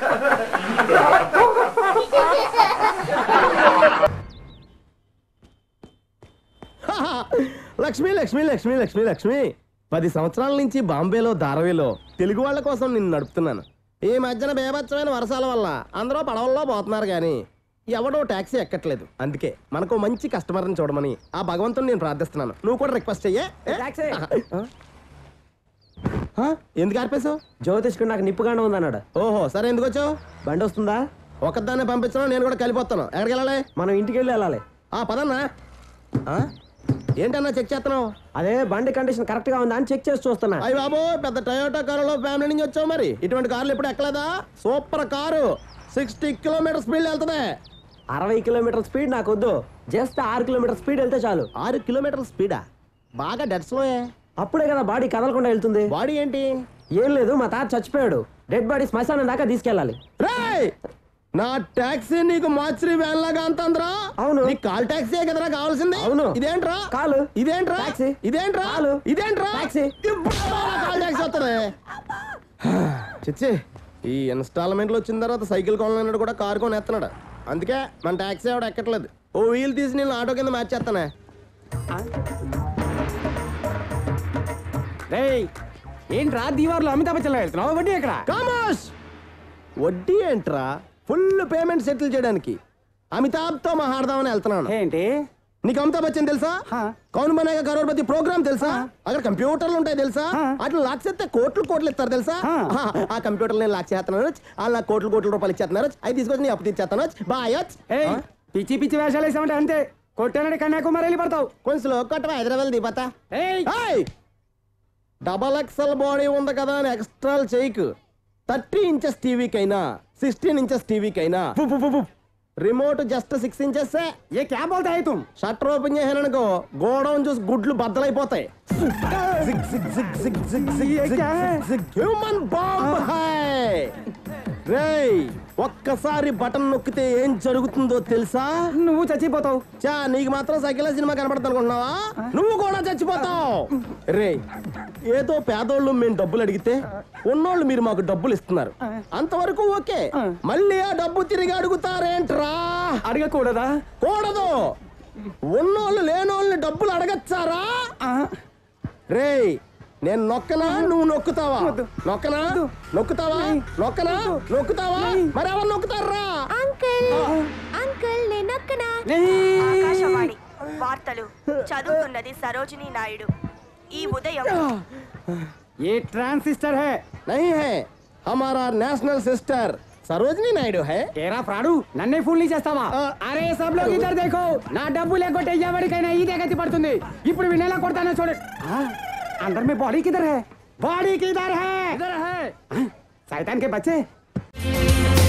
లక్ష్మి లక్ష్మి లక్ష్మి లక్ష్మి లక్ష్మి పది సంవత్సరాల నుంచి బాంబేలో ధారవిలో తెలుగు వాళ్ళ కోసం నిన్ను నడుపుతున్నాను ఈ మధ్యన బేభత్సమైన వర్షాల వల్ల అందరూ పడవల్లో పోతున్నారు కానీ ఎవడో ట్యాక్సీ ఎక్కట్లేదు అందుకే మనకు మంచి కస్టమర్ని చూడమని ఆ భగవంతుని నేను ప్రార్థిస్తున్నాను నువ్వు కూడా రిక్వెస్ట్ అయ్యే టాక్సీ ఎందుకు ఆర్పేశావు జ్యోతిష్కుడు నాకు నిప్పుగానే ఉందన్నాడు ఓహో సరే ఎందుకు వచ్చావు బండి వస్తుందా ఒకదాన్ని పంపించడం నేను కూడా కలిపోతాను ఎక్కడికి వెళ్ళాలి మనం ఇంటికి వెళ్ళి వెళ్ళాలి ఆ పదన్నా ఆ? ఏంటన్నా చెక్ చేస్తున్నావు అదే బండి కండిషన్ కరెక్ట్ గా ఉందా అని చెక్ చేసి చూస్తున్నా అయ్య బాబు పెద్ద టయోటా కారులో ఫ్యామిలీ నుంచి వచ్చావు మరి ఇటువంటి కార్లు ఎప్పుడు ఎక్కలేదా super car sixty kilometre speed వెళ్తుంది అరవై కిలోమీటర్ స్పీడ్ నాకు వద్దు జస్ట్ ఆరు కిలోమీటర్ స్పీడ్ వెళ్తే చాలు ఆరు కిలోమీటర్ స్పీడా బాగా డెడ్ స్లోయే అప్పుడే కదా బాడీ కదలకుండా వెళ్తుంది బాడీ ఏంటి ఏం లేదు మా తాత చచ్చిపోయాడు డెడ్ బాడీ శ్మశానం దాకా తీసుకెళ్ళాలి రేయ్ నా టాక్సీ నీకు మార్చిరి వ్యాన్ లాగా అంతంద్రా అవును. నీకు కాల్ టాక్సీ కదరా కావాల్సింది అవును. ఇదేంట్రా కాలు. ఇదేంట్రా టాక్సీ. ఇదేంట్రా కాలు. ఇదేంట్రా టాక్సీ. ఇప్పుడు కాల్ టాక్సీ వస్తుంది చిచ్చి ఈ ఇన్స్టాల్మెంట్లు వచ్చిన తర్వాత సైకిల్ కొనాలన్నాడు కూడా కారు కొని ఎత్తనాడు అందుకే మన టాక్సీ ఆవిడ ఎక్కట్లేదు ఓ వీల్ తీసి నేను ఆటో కింద మార్చేస్తానే ఏంట్రా దీవార్లో అమితాబ్ బచ్చన్ వెళ్తున్నావు వడ్డీ ఎక్కడ కామర్స్ వడ్డీ ఏంట్రా ఫుల్ పేమెంట్ సెటిల్ చేయడానికి అమితాబ్తో మాట్లాడదామని వెళ్తున్నాను ఏంటి నీకు అమితాబ్ బచ్చన్ తెలుసా హా. కౌన్ బనేగా కరోడ్పతి ప్రోగ్రామ్ తెలుసా అక్కడ కంప్యూటర్లు ఉంటాయి తెలుసా అట్లా లాక్ చేస్తే కోట్లు కోట్లు ఇస్తారు తెలుసా హా. హా, ఆ కంప్యూటర్ నేను లాక్ చేస్తున్నాను వాళ్ళు నాకు కోట్లు కోట్ల రూపాయలు ఇచ్చేస్తున్నారు అవి తీసుకొచ్చి నీ అప్పు తీర్చేస్తాను బాయ్ ఏయ్ పిచ్చి పిచ్చి వేషాలు వేసామంటే అంతే కొట్టానని కన్యాకుమారి వెళ్ళి పడతావు కొంచెం లో కొట్టవా హైదరాబాద్ దిపతా ఏయ్ డబల్ ఎక్సెల్ బాడీ ఉంది కదా అని ఎక్స్ట్రాల్ చేయకు థర్టీ ఇంచెస్ టీవీకైనా సిక్స్టీన్ ఇంచెస్ టీవీకైనా రిమోట్ జస్ట్ సిక్స్ ఇంచెస్ ఏ క్యా బోల్తా హై తుమ్ షట్టర్ ఓపెన్ చేశాననుకో గోడౌన్ చూసి గుడ్లు బద్దలైపోతాయి హ్యూమన్ బాంబ్ హై రేయ్ ఒక్కసారి బటన్ నొక్కితే ఏం జరుగుతుందో తెలుసా నువ్వు చచ్చిపోతావు చా నీకు మాత్రం సైకిల్ సినిమా కనపడుతుంది అనుకుంటున్నావా నువ్వు కూడా చచ్చిపోతావు రే ఏదో పేదోళ్ళు మేము డబ్బులు అడిగితే ఉన్నోళ్ళు మీరు మాకు డబ్బులు ఇస్తున్నారు అంతవరకు ఓకే మళ్ళీ ఆ డబ్బు తిరిగి అడుగుతారేంట్రా అడగకూడదా కూడదు ఉన్నోళ్ళు లేనోళ్ళని డబ్బులు అడగచ్చారా రే నేను నొక్కనా నువ్వు నొక్కుతావా నొక్కనా నొక్కుతావా నొక్కనా నొక్కుతావా మరి ఎవరు నొక్కుతారా అంకుల్ అంకుల్ నేను అక్కనా ఆకాశవాణి వార్తలు చదువుతున్నది సరోజిని నాయుడు ఈ ఉదయం ఏ ట్రాన్సిస్టర్ హై नहीं है हमारा नेशनल सिस्टर సరోజిని నాయుడు హై ఏరా ఫ్రాడు నన్నే ఫుల్ చేస్తావా అరే సబ్ లోగ్ ఇద్దరు దేఖో నా డబ్బు లేకుంటే ఎవరికైనా ఇదే గతి పడుతుంది ఇప్పుడు వినేలా కొడతానో చూడు ఆ, अंदर में बॉडी किधर है बॉडी किधर है इधर है शैतान के बच्चे